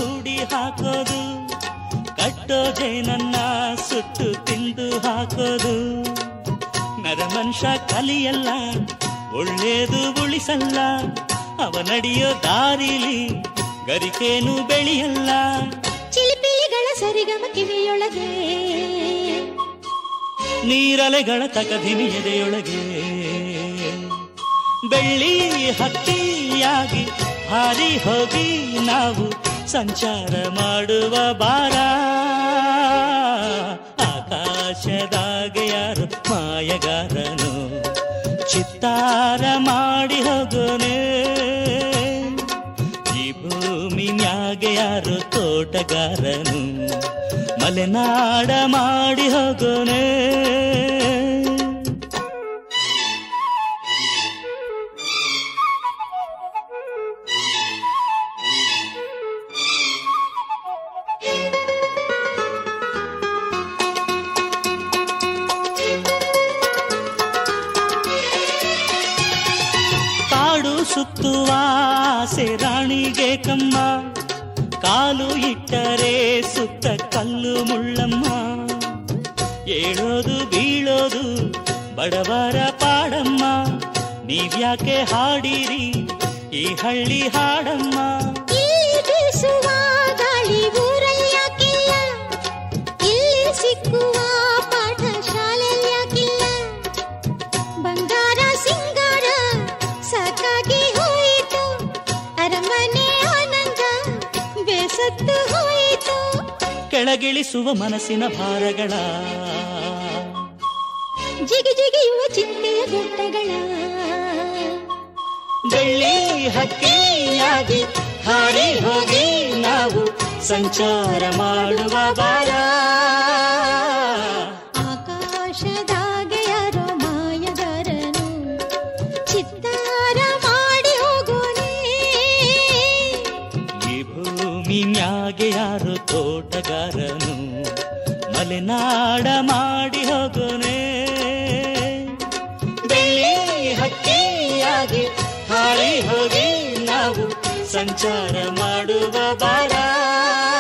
ಕೂಡಿ ಹಾಕೋದು ಕಟ್ಟೋ ಜೇನನ್ನ ಸುಟ್ಟು ತಿಂದು ಹಾಕೋದು ನರಮನುಷ್ಯ ಕಲಿಯಲ್ಲ ಒಳ್ಳೇದು ಉಳಿಸಲ್ಲ ಅವ ನಡೆಯೋ ದಾರಿಲಿ ಗರಿಕೇನು ಬೆಳೆಯಲ್ಲ ಚಿಲಿಪಿಲಿಗಳ ಸರಿಗಮ ಕಿವಿಯೊಳಗೆ ನೀರಲೆಗಳ ತಕಧಿಮಿ ಎದೆಯೊಳಗೆ ಬೆಳ್ಳಿ ಹಕ್ಕಿಯಾಗಿ ಹಾರಿ ಹೋಗಿ ನಾವು ಸಂಚಾರ ಮಾಡುವ ಬಾರ ಆಕಾಶದಾಗೆ ಯಾರು ಮಾಯಗಾರನು ಚಿತ್ತಾರ ಮಾಡಿ ಹೋಗೋನೆ ಈ ಭೂಮಿ ಮ್ಯಾಗೆ ಯಾರು ತೋಟಗಾರನು ಮಲೆನಾಡ ಮಾಡಿ ಹೋಗೋನೆ ಕಾಡು ಸುತ್ತುವ ಆಸೆ ರಾಣಿಗೆ ಕಮ್ಮ ಕಾಲು ಇಟ್ಟರೆ ಸುತ್ತ ಕಲ್ಲು ಮುಳ್ಳಮ್ಮ ಏಳೋದು ಬೀಳೋದು ಬಡವರ ಪಾಡಮ್ಮ ನೀವ್ಯಾಕೆ ಹಾಡಿರಿ ಈ ಹಳ್ಳಿ ಹಾಡಮ್ಮ ಇಲ್ಲಿ ಬೀಸುವ ಗಾಳಿ ಊರಲ್ಲಿ ಯಾಕಿಲ್ಲ ಇಲ್ಲಿ ಸಿಕ್ಕುವ ಪಾಠ ಶಾಲೆಯಲ್ಲಿ ಯಾಕಿಲ್ಲ ಬಂಗಾರ ಸಿಂಗಾರ ಸಾಕಾಗಿ ಹೋಯಿತು ಅರಮನೆ ಆನಂದ ಬೇಸತ್ತು ಹೋಯಿತು ಕೆಳಗಿಳಿಸುವ ಮನಸ್ಸಿನ ಭಾರಗಳ ಜಿಗಿ ಜಿಗಿಯುವ ಚಿಂತೆಯ ಗುಡ್ಡಗಳ ಬೆಳ್ಳಿ ಹಕ್ಕಿಯಾಗಿ ಹಾರಿ ಹೋಗಿ ನಾವು ಸಂಚಾರ ಮಾಡುವ ಬಾರ ಆಕಾಶದಾಗೆ ಯಾರೋ ಮಾಯಗಾರನು ಚಿತ್ತಾರ ಮಾಡಿ ಹೋಗೋನೆ ಈ ಭೂಮಿ ಮ್ಯಾಗೆ ಯಾರು ತೋಟಗಾರನು ಮಲೆನಾಡ ಮಾಡಿ ಹೋಗೋನೆ ಬೆಳ್ಳಿ ಹಕ್ಕಿಯಾಗಿ ಹಾರಿ ಹೋಗಿ ನಾವು ಸಂಚಾರ ಮಾಡುವ ಬಾರ